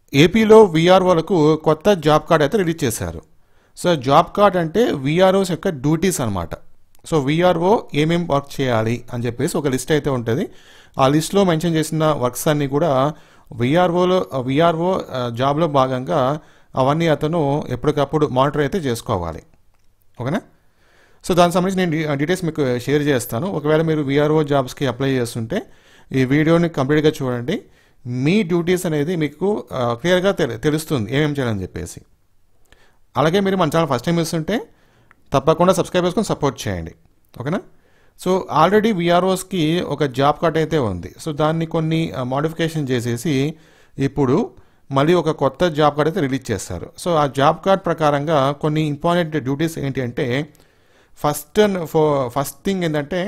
ఏపీలో విఆర్ఓలకు కొత్త జాబ్ కార్డ్ అయితే రిలీజ్ చేశారు సో జాబ్ కార్డ్ అంటే విఆర్ఓస్ యొక్క డ్యూటీస్ అనమాట సో విఆర్ఓ ఏమేం వర్క్ చేయాలి అని చెప్పేసి ఒక లిస్ట్ అయితే ఉంటుంది ఆ లిస్ట్లో మెన్షన్ చేసిన వర్క్స్ అన్నీ కూడా విఆర్ఓలో విఆర్ఓ జాబ్లో భాగంగా అవన్నీ అతను ఎప్పటికప్పుడు మానిటర్ అయితే చేసుకోవాలి ఓకేనా సో దానికి సంబంధించి నేను డీ- డీటెయిల్స్ మీకు షేర్ చేస్తాను ఒకవేళ మీరు విఆర్ఓ జాబ్స్కి అప్లై చేస్తుంటే ఈ వీడియోని కంప్లీట్గా చూడండి మీ డ్యూటీస్ అనేది మీకు ఆ, క్లియర్గా తెలు తెలుస్తుంది ఏమేమి చేయాలని చెప్పేసి అలాగే మీరు మన ఛానల్ ఫస్ట్ టైం ఇస్తుంటే తప్పకుండా సబ్స్క్రైబ్ చేసుకొని సపోర్ట్ చేయండి ఓకేనా సో ఆల్రెడీ విఆర్ఓస్కి ఒక జాబ్ కార్డ్ అయితే ఉంది సో దాన్ని కొన్ని మోడిఫికేషన్ చేసేసి ఇప్పుడు మళ్ళీ ఒక కొత్త జాబ్ కార్డ్ అయితే రిలీజ్ చేస్తారు సో ఆ జాబ్ కార్డ్ ప్రకారంగా కొన్ని ఇంపార్టెంట్ డ్యూటీస్ ఏంటి అంటే ఫస్ట్ అండ్ ఫో ఫస్ట్ థింగ్ ఏంటంటే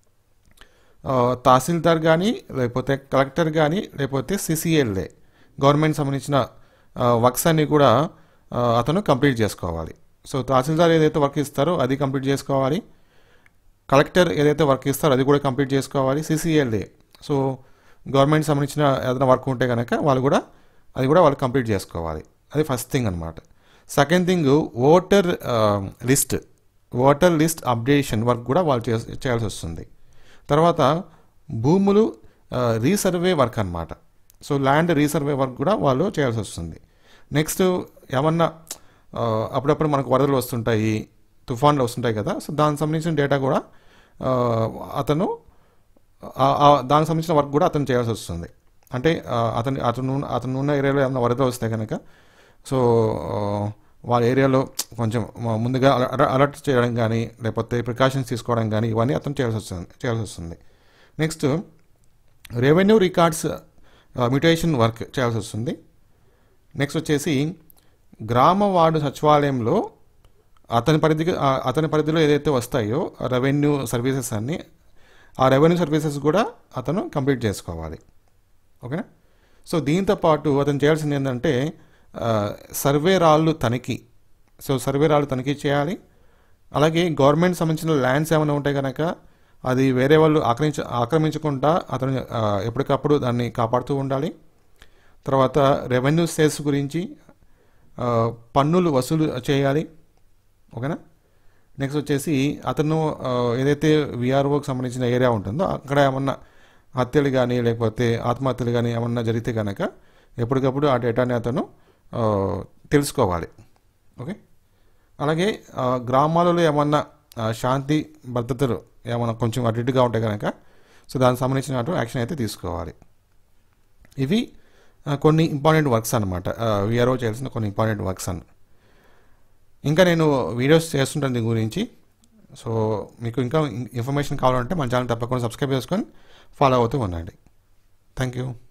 ఆ, తహసీల్దార్ కానీ లేకపోతే కలెక్టర్ కానీ లేకపోతే సిసిఎల్ఏ గవర్నమెంట్ సంబంధించిన వర్క్స్ అన్ని కూడా ఆ, అతను కంప్లీట్ చేసుకోవాలి సో తహసీల్దార్ ఏదైతే వర్క్ ఇస్తారో అది కంప్లీట్ చేసుకోవాలి కలెక్టర్ ఏదైతే వర్క్ ఇస్తారో అది కూడా కంప్లీట్ చేసుకోవాలి సిసిఎల్ఏ సో గవర్నమెంట్ సంబంధించిన ఏదైనా వర్క్ ఉంటే కనుక వాళ్ళు కూడా అది కూడా వాళ్ళు కంప్లీట్ చేసుకోవాలి అది ఫస్ట్ థింగ్ అనమాట second thing voter list voter list updation work కూడా వాళ్ళు చే చేయాల్సి వస్తుంది తర్వాత భూములు రీసర్వే వర్క్ అన్నమాట సో ల్యాండ్ రీసర్వే వర్క్ కూడా వాళ్ళు చేయాల్సి వస్తుంది నెక్స్ట్ ఏమన్నా ఆ, అప్పుడప్పుడు మనకు వరదలు వస్తుంటాయి తుఫాన్లు వస్తుంటాయి కదా సో దానికి సంబంధించిన డేటా కూడా ఆ, అతను ఆ- ఆ దానికి సంబంధించిన వర్క్ కూడా అతను చేయాల్సి వస్తుంది అంటే ఆ, అతని అతను అతను ఉన్న ఏరియాలో ఏమైనా వరదలు వస్తే కనుక సో ఆ, వాళ్ళ ఏరియాలో కొంచెం మ- ముందుగా అల- అలర్ట్ చేయడం కానీ లేకపోతే ప్రికాషన్స్ తీసుకోవడం కానీ ఇవన్నీ అతను చేయాల్సి వస్తుంది చేయాల్సి వస్తుంది next revenue records mutation work చేయాల్సి వస్తుంది నెక్స్ట్ వచ్చేసి గ్రామ వార్డు సచివాలయంలో అతని పరిధికి ఆ- అతని పరిధిలో ఏదైతే వస్తాయో రెవెన్యూ సర్వీసెస్ అన్నీ ఆ రెవెన్యూ సర్వీసెస్ కూడా అతను కంప్లీట్ చేసుకోవాలి ఓకేనా సో దీంతో పాటు అతను చేయాల్సింది ఏంటంటే ఆ, సర్వే రాళ్ళు తనిఖీ సో సర్వే రాళ్ళు తనిఖీ చేయాలి అలాగే గవర్నమెంట్ సంబంధించిన ల్యాండ్స్ ఏమైనా ఉంటే కనుక అది వేరే వాళ్ళు ఆక్రమించ ఆక్రమించకుండా అతను ఆ, ఎప్పటికప్పుడు దాన్ని కాపాడుతూ ఉండాలి తర్వాత రెవెన్యూ సేల్స్ గురించి ఆ, పన్నులు వసూలు చేయాలి ఓకేనా నెక్స్ట్ వచ్చేసి అతను ఆ, ఏదైతే విఆర్ఓకి సంబంధించిన ఏరియా ఉంటుందో అక్కడ ఏమన్నా హత్యలు కానీ లేకపోతే ఆత్మహత్యలు కానీ ఏమన్నా జరిగితే కనుక ఎప్పటికప్పుడు ఆ డేటాని అతను ఆ, తెలుసుకోవాలి ఓకే అలాగే ఆ, గ్రామాలలో ఏమన్నా ఆ, శాంతి భద్రతలు ఏమన్నా కొంచెం అటు ఇటుగా ఉంటే కనుక సో దానికి సంబంధించిన యాక్షన్ అయితే తీసుకోవాలి ఇవి ఆ, కొన్ని ఇంపార్టెంట్ వర్క్స్ అనమాట విఆర్ఓ చేయాల్సిన కొన్ని ఇంపార్టెంట్ వర్క్స్ అని ఇంకా నేను వీడియోస్ చేస్తుంటాను దీని గురించి సో మీకు ఇంకా ఇన్ఫర్మేషన్ కావాలంటే మన ఛానల్ తప్పకుండా సబ్స్క్రైబ్ చేసుకొని ఫాలో అవుతూ ఉండండి థ్యాంక్ యూ